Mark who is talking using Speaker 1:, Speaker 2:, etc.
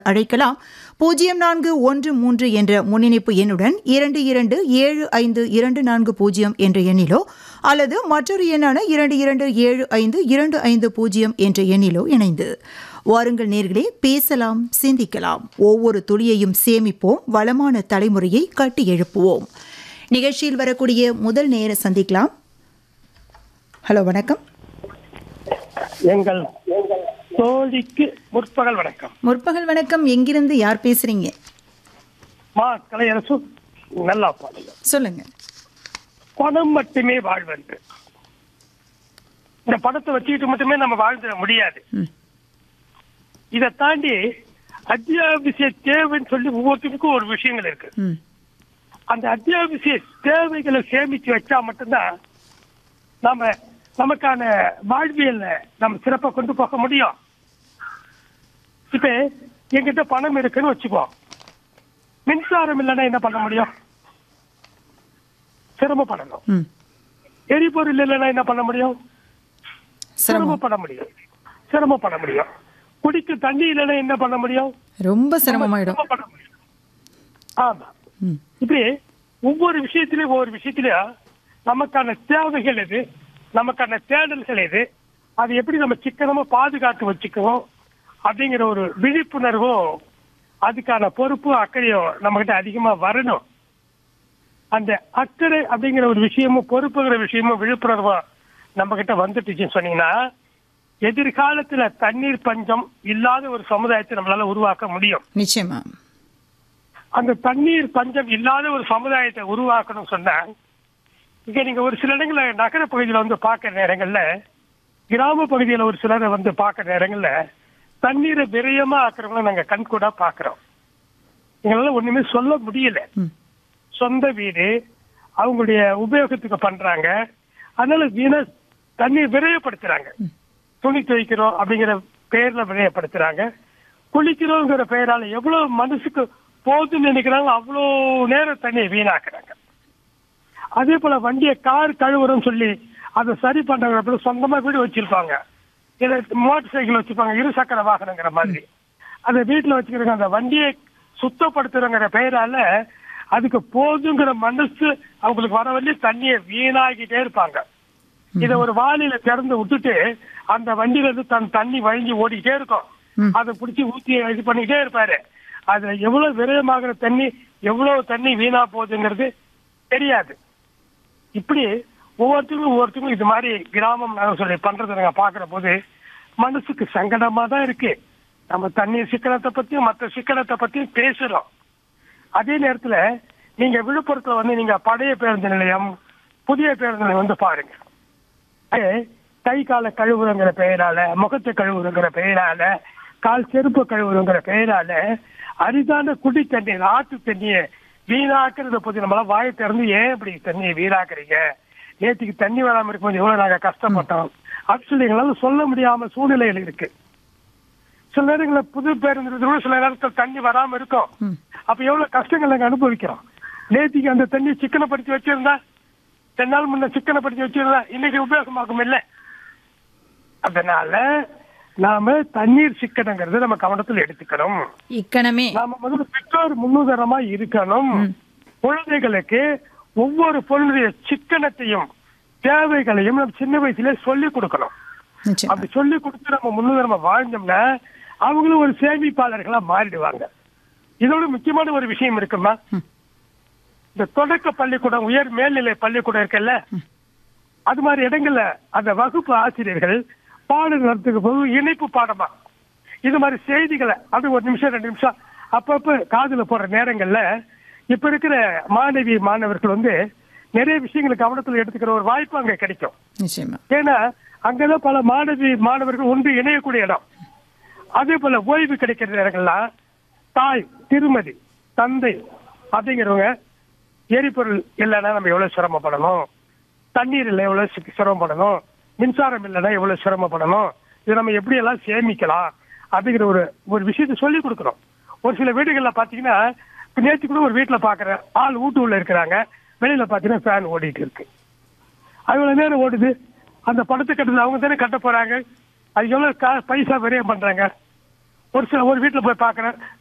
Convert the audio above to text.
Speaker 1: அழைக்கலாம் பூஜ்ஜியம் நான்கு ஒன்று மூன்று என்ற முன்னிணைப்பு எண்ணுடன் இரண்டு இரண்டு ஏழு ஐந்து இரண்டு நான்கு பூஜ்ஜியம் என்ற எண்ணிலோ அல்லது மற்றொரு எண்ணான இரண்டு இரண்டு ஏழு ஐந்து இரண்டு ஐந்து பூஜ்ஜியம் என்ற எண்ணிலோ இணைந்து வாருங்கள் நேர்களே பேசலாம் சிந்திக்கலாம் ஒவ்வொரு துளியையும் சேமிப்போம் வளமான தலைமுறையை கட்டி எழுப்புவோம் நிகழ்ச்சியில் வரக்கூடிய முதல் நேர சந்திக்கலாம் ஹலோ வணக்கம்
Speaker 2: எங்கள் தோழிக்கு முற்பகல் வணக்கம்
Speaker 1: முற்பகல் வணக்கம் எங்கிருந்து யார் பேசுறீங்க
Speaker 2: மா கலையரசு நல்லா பாடுங்க
Speaker 1: சொல்லுங்க
Speaker 2: பணம் மட்டுமே வாழ்வென்று இந்த பணத்தை வச்சுக்கிட்டு மட்டுமே நம்ம வாழ்ந்துட முடியாது
Speaker 1: ம்.
Speaker 2: இதை தாண்டி அத்தியாவசிய தேவைன்னு சொல்லி ஒவ்வொருத்தருக்கும் ஒரு விஷயங்கள் இருக்கு
Speaker 1: ம்
Speaker 2: அந்த அத்தியாவசிய தேவைகளை சேமிச்சு வச்சா மட்டும்தான் நாம நமக்கான வாழ்வியல்ல நம்ம சிறப்பா கொண்டு போக முடியும் இப்ப என்கிட்ட பணம் இருக்குன்னு வச்சுக்கோ மின்சாரம் இல்லைன்னா என்ன பண்ண முடியும் சிரமப்படணும்
Speaker 1: ம்
Speaker 2: எரிபொருள் இல்லைன்னா என்ன பண்ண முடியும்
Speaker 1: சிரமம்
Speaker 2: சிரமப்பட முடியும் சிரமப்பட முடியும் குடிக்க தண்ணி இல்லைன்னா என்ன பண்ண முடியும்
Speaker 1: ரொம்ப சிரமமாயிடும்
Speaker 2: சிரமப்பட முடியும் ஆமா
Speaker 1: ம்
Speaker 2: இப்படி ஒவ்வொரு விஷயத்திலயும் ஒவ்வொரு விஷயத்திலயும் நமக்கான தேவைகள் எது நமக்கான தேடல்கள் எது அது எப்படி நம்ம சிக்கனமா பாதுகாத்து வச்சுக்கணும் அப்படிங்கிற ஒரு விழிப்புணர்வும் அதுக்கான பொறுப்பும் அக்கறையும் நம்ம கிட்ட அதிகமா வரணும் அந்த அக்கறை அப்படிங்கிற ஒரு விஷயமும் பொறுப்புங்கிற விஷயமும் விழிப்புணர்வும் நம்ம கிட்ட வந்துட்டுச்சுன்னு சொன்னீங்கன்னா எதிர்காலத்துல தண்ணீர் பஞ்சம் இல்லாத ஒரு சமுதாயத்தை நம்மளால உருவாக்க முடியும்
Speaker 1: நிச்சயமா
Speaker 2: அந்த தண்ணீர் பஞ்சம் இல்லாத ஒரு சமுதாயத்தை உருவாக்கணும் சொன்னா இங்க நீங்க ஒரு சில இடங்கள்ல நகர பகுதியில வந்து பார்க்கிற நேரங்கள்ல கிராம பகுதியில ஒரு சிலரை வந்து பார்க்கிற நேரங்கள்ல தண்ணீரை விரயமா ஆக்குறவங்கள நாங்க கண்கூடா பாக்குறோம் எங்களால ஒண்ணுமே சொல்ல முடியல
Speaker 1: ம்
Speaker 2: சொந்த வீடு அவங்களுடைய உபயோகத்துக்கு பண்றாங்க அதனால வீண தண்ணீர் விரயப்படுத்துறாங்க துணி துவைக்கிறோம் அப்படிங்கிற பெயர்ல விரயப்படுத்துறாங்க குளிக்கிறோங்கிற பெயரால எவ்வளவு மனசுக்கு போதுன்னு நினைக்கிறாங்க அவ்வளோ நேரம் தண்ணியை வீணாக்குறாங்க அதே போல வண்டியை கார் கழுவுறோம்னு சொல்லி அதை சரி பண்றவங்க சொந்தமா வீடு வச்சிருப்பாங்க இல்ல மோட்டார் சைக்கிள் வச்சிருப்பாங்க இரு சக்கர வாகனங்கிற மாதிரி அந்த வீட்டுல வச்சுக்கிறாங்க அந்த வண்டியை சுத்தப்படுத்துறங்கிற பெயரால அதுக்கு போதுங்கிற மனசு அவங்களுக்கு வர வழி தண்ணியை வீணாக்கிட்டே இருப்பாங்க இத ஒரு வாளியில திறந்து விட்டுட்டு அந்த வண்டியில இருந்து தன் தண்ணி வழிஞ்சு ஓடிக்கிட்டே இருக்கும்
Speaker 1: ம்.
Speaker 2: அதை பிடிச்சி ஊத்தி இது பண்ணிக்கிட்டே இருப்பாரு அதுல எவ்வளவு விரயமாகிற தண்ணி எவ்வளவு தண்ணி வீணா போகுதுங்கிறது தெரியாது இப்படி ஒவ்வொருத்தருக்கும் ஒவ்வொருத்தருக்கும் இது மாதிரி கிராமம் நகரம் சொல்லி பண்றதை நாங்க பாக்குற போது மனசுக்கு சங்கடமா தான் இருக்கு நம்ம தண்ணீர் சிக்கனத்தை பத்தியும் மற்ற சிக்கனத்தை பத்தியும் பேசுறோம் அதே நேரத்துல நீங்க விழுப்புரத்துல வந்து நீங்க பழைய பேருந்து நிலையம் புதிய பேருந்து நிலையம் வந்து பாருங்க அது கை கால கழுவுறங்கிற பெயரால முகத்தை கழுவுறங்கிற பெயரால கால் செருப்பு கழுவுறங்கிற பெயரால அரிதான குடி தண்ணீர் ஆற்று தண்ணியை வீணாக்குறத பத்தி நம்மளால வாயை திறந்து ஏன் இப்படி தண்ணியை வீணாக்குறீங்க நேற்றுக்கு தண்ணி வராம இருக்கும்போது எவ்வளவு நாங்க கஷ்டப்பட்டோம் அப்படின்னு சொல்லி எங்களால சொல்ல முடியாம சூழ்நிலைகள் இருக்கு சில நேரங்களில் புது பேருந்து கூட சில நேரத்தில் தண்ணி வராம இருக்கும்
Speaker 1: ம்
Speaker 2: அப்ப எவ்வளவு கஷ்டங்கள் நாங்க அனுபவிக்கிறோம் நேத்திக்கு அந்த தண்ணி சிக்கனப்படுத்தி வச்சிருந்தா ரெண்டு நாள் முன்ன சிக்கனப்படுத்தி வச்சிருந்தா இன்னைக்கு உபயோகமாக்கும் இல்ல அதனால நாம தண்ணீர் சிக்கனங்கிறது நம்ம கவனத்தில் எடுத்துக்கணும்
Speaker 1: இக்கணமே
Speaker 2: நாம முதல்ல பெற்றோர் முன்னுதாரணமா இருக்கணும் குழந்தைகளுக்கு ஒவ்வொரு பொருளுடைய சிக்கனத்தையும் தேவைகளையும் நம்ம சின்ன வயசுல சொல்லி கொடுக்கணும்
Speaker 1: நிச்சயமா
Speaker 2: அப்படி சொல்லி கொடுத்து நம்ம முன்னுதாரணமா வாழ்ந்தோம்னா அவங்களும் ஒரு சேமிப்பாளர்களா மாறிடுவாங்க இதோட முக்கியமான ஒரு விஷயம் இருக்குமா
Speaker 1: ம்.
Speaker 2: இந்த தொடக்க பள்ளிக்கூடம் உயர் மேல்நிலை பள்ளிக்கூடம் இருக்குல்ல அது மாதிரி இடங்கள்ல அந்த வகுப்பு ஆசிரியர்கள் பாடம் நடத்துக்கு போது இணைப்பு பாடமா இது மாதிரி செய்திகளை அது ஒரு நிமிஷம் ரெண்டு நிமிஷம் அப்பப்ப காதுல போற நேரங்கள்ல இப்ப இருக்கிற மாணவி மாணவர்கள் வந்து நிறைய விஷயங்களை கவனத்துல எடுத்துக்கிற ஒரு வாய்ப்பு அங்க கிடைக்கும்
Speaker 1: நிச்சயமா
Speaker 2: ஏன்னா அங்கதான் பல மாணவி மாணவர்கள் ஒன்று இணையக்கூடிய இடம் அதே போல ஓய்வு கிடைக்கிற நேரங்கள்லாம் தாய் திருமதி தந்தை அப்படிங்கிறவங்க எரிபொருள் இல்லைன்னா நம்ம எவ்வளவு சிரமப்படணும் தண்ணீர் இல்லை எவ்வளவு சி- சிரமப்படணும் மின்சாரம் இல்லைன்னா எவ்வளவு சிரமப்படணும் இதை நம்ம எப்படி எல்லாம் சேமிக்கலாம் அப்படிங்கிற ஒரு ஒரு விஷயத்தை சொல்லி கொடுக்கணும் ஒரு சில வீடுகள்ல பாத்தீங்கன்னா இப்ப நேற்று கூட ஒரு வீட்டுல பாக்குறேன் ஆள் வீட்டு உள்ள இருக்கிறாங்க வெளியில பாத்தீங்கன்னா ஃபேன் ஓடிட்டு இருக்கு அவ்வளவு நேரம் ஓடுது அந்த பணத்தை கட்டுறது அவங்க தானே கட்ட போறாங்க அது எவ்வளவு கா- பைசா விரயம் பண்றாங்க ஒரு சில ஒரு வீட்டுல போய் பாக்குறேன்